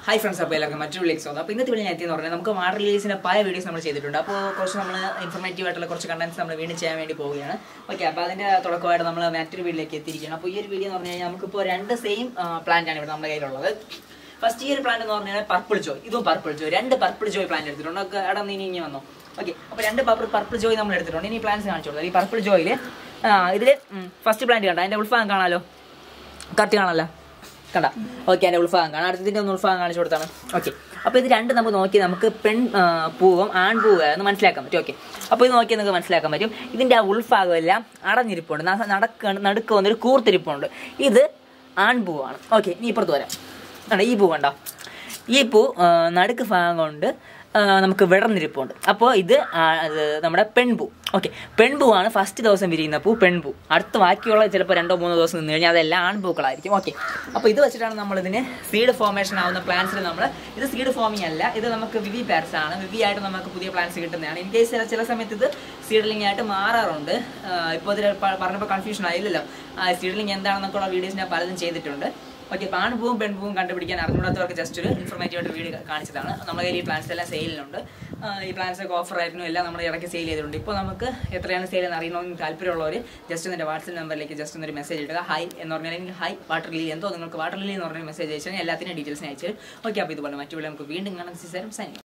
hi friends അപ്പോൾ എല്ലാവർക്കും മറ്റൊരു വീഡിയോസ് വന്നു അപ്പോൾ ഇന്നത്തെ വീഡിയോ ഞാൻ എത്തിയെന്ന് പറഞ്ഞാൽ നമുക്ക് വാട്ടർ റിലീസിൻ്റെ പല വീഡിയോസ് നമ്മൾ ചെയ്തിട്ടുണ്ട് അപ്പോൾ കുറച്ച് നമ്മൾ ഇൻഫർമേറ്റീവ് ആയിട്ടുള്ള കുറച്ച് കണ്ടൻസ് നമ്മൾ വീണ്ടും ചെയ്യാൻ വേണ്ടി പോവുകയാണ് ഓക്കെ അപ്പോൾ അതിൻ്റെ തുടക്കമായിട്ട് നമ്മൾ മറ്റൊരു വീഡിയോയിലേക്ക് എത്തിയിരിക്കുകയാണ് അപ്പോൾ ഈ ഒരു വീഡിയോ എന്ന് പറഞ്ഞു കഴിഞ്ഞാൽ നമുക്കിപ്പോൾ രണ്ട് സെയിം പ്ലാന്റ് ആണ് ഇവിടെ നമ്മുടെ കയ്യിലുള്ളത് ഫസ്റ്റ് ഈ ഒരു പ്ലാന്റ് എന്ന് പറഞ്ഞാൽ പർപ്പിൾ ജോയ് ഇതും പർപ്പിൾ ജോയ് രണ്ട് പർപ്പിൾ ജോയ് പ്ലാന്റ് എടുത്തിട്ടുണ്ട് ഒക്കെ അവിടെ നിന്ന് ഇനി ഇനി വന്നു ഓക്കെ അപ്പോൾ രണ്ട് പർപ്പിൾ പർപ്പിൾ ജോയ് നമ്മൾ എടുത്തിട്ടുണ്ട് ഇനി പ്ലാന്റ്സ് കാണിച്ചു കൊടുത്തത് ഈ പർപ്പിൾ ജോയിൽ ഇതിൽ ഫസ്റ്റ് പ്ലാന്റ് കണ്ട അതിൻ്റെ ഉൾഭാഗം കാണാമല്ലോ കറക്റ്റ് കാണാമല്ലോ കണ്ട ഓക്കെ എൻ്റെ ഉൾഭാഗം കാണാം അടുത്തതിൻ്റെ ഒന്ന് ഉൾഭാഗം കാണിച്ചു കൊടുത്താണ് ഓക്കെ അപ്പോൾ ഇത് രണ്ട് നമുക്ക് നോക്കി നമുക്ക് പെൺ ആ, പൂവും ആൺപൂവ് എന്ന് മനസ്സിലാക്കാൻ പറ്റും ഓക്കെ അപ്പോൾ ഇത് നോക്കി നമുക്ക് മനസ്സിലാക്കാൻ പറ്റും ഇതിൻ്റെ ആ ഉൾഭാഗം എല്ലാം അടഞ്ഞിരിപ്പുണ്ട് ന- നടക്ക നടുക്ക് വന്നൊരു കൂർത്തിരിപ്പുണ്ട് ഇത് ആൺപൂവാണ് ഓക്കെ ഇനി ഇപ്പുറത്ത് വരാം കണ്ടോ ഈ പൂ കണ്ടോ ഈ പൂ ആ, നടുക്ക് ഭാഗം കൊണ്ട് ആ, നമുക്ക് വിടർന്നിരിപ്പുണ്ട് അപ്പോൾ ഇത് ആ, അത് നമ്മുടെ പെൺപൂ ഓക്കെ പെൺപൂവാണ് ഫസ്റ്റ് ദിവസം വിരിയുന്ന പൂ പെൺപൂ അടുത്ത ബാക്കിയുള്ള ചിലപ്പോൾ രണ്ടോ മൂന്നോ ദിവസം നിന്ന് കഴിഞ്ഞാൽ അതെല്ലാം ആൺപൂക്കളായിരിക്കും ഓക്കെ അപ്പോൾ ഇത് വെച്ചിട്ടാണ് നമ്മൾ ഇതിന് സീഡ് ഫോർമേഷൻ ആവുന്ന പ്ലാന്റ്സിൽ നമ്മൾ ഇത് സീഡ് ഫോമിംഗ് അല്ല ഇത് നമുക്ക് വിവി പാരസ് ആണ് വിവി ആയിട്ട് നമുക്ക് പുതിയ പ്ലാന്റ്സ് കിട്ടുന്നതാണ് ഇൻ കേസ് ചില ചില സമയത്ത് ഇത് സീഡ്ലിംഗ് ആയിട്ട് മാറാറുണ്ട് ഇപ്പോൾ ഇതിൽ പ- പറഞ്ഞപ്പോൾ കൺഫ്യൂഷൻ ആയില്ലല്ലോ സീഡ്ലിംഗ് എന്താണെന്നൊക്കെ ഉള്ള വീഡിയോസ് ഞാൻ പലതും ചെയ്തിട്ടുണ്ട് ഓക്കെ ഇപ്പോൾ ആൺപൂവും പെൺപൂവും കണ്ടുപിടിക്കാൻ അറിഞ്ഞൂടാത്തവർക്ക് ജസ്റ്റ് ഒരു ഇൻഫർമേറ്റീവ് ആയിട്ട് വീഡിയോ കാണിച്ചതാണ് നമ്മുടെ കയ്യിൽ ഈ പ്ലാൻസ് എല്ലാം സെയിലിനുണ്ട് ആ, ഈ പ്ലാൻസ് ഒക്കെ ഓഫർ ആയിരുന്നു എല്ലാം നമ്മൾ ഇടയ്ക്ക് സെയിൽ ചെയ്തിട്ടുണ്ട് ഇപ്പോൾ നമുക്ക് എത്രയാണ് സെയിൽ എന്ന് അറിയണമെന്ന് താല്പര്യമുള്ളവർ ജസ്റ്റ് എൻ്റെ വാട്സപ്പ് നമ്പറിലേക്ക് ജസ്റ്റ് ഒരു മെസ്സേജ് ഇടുക ഹായ് എന്ന് പറഞ്ഞാൽ അല്ലെങ്കിൽ ഹായ് വാട്ടർ ലിലി എന്തോ നിങ്ങൾക്ക് വാട്ടർ ലിലി എന്ന് പറഞ്ഞ മെസ്സേജ് അയച്ചാൽ എല്ലാത്തിനും ഡീറ്റെയിൽസ് അയച്ചു ഓക്കെ അപ്പോൾ ഇതുപോലെ മറ്റു വീഡിയോ നമുക്ക് വീണ്ടും കാണാൻ സൈൻ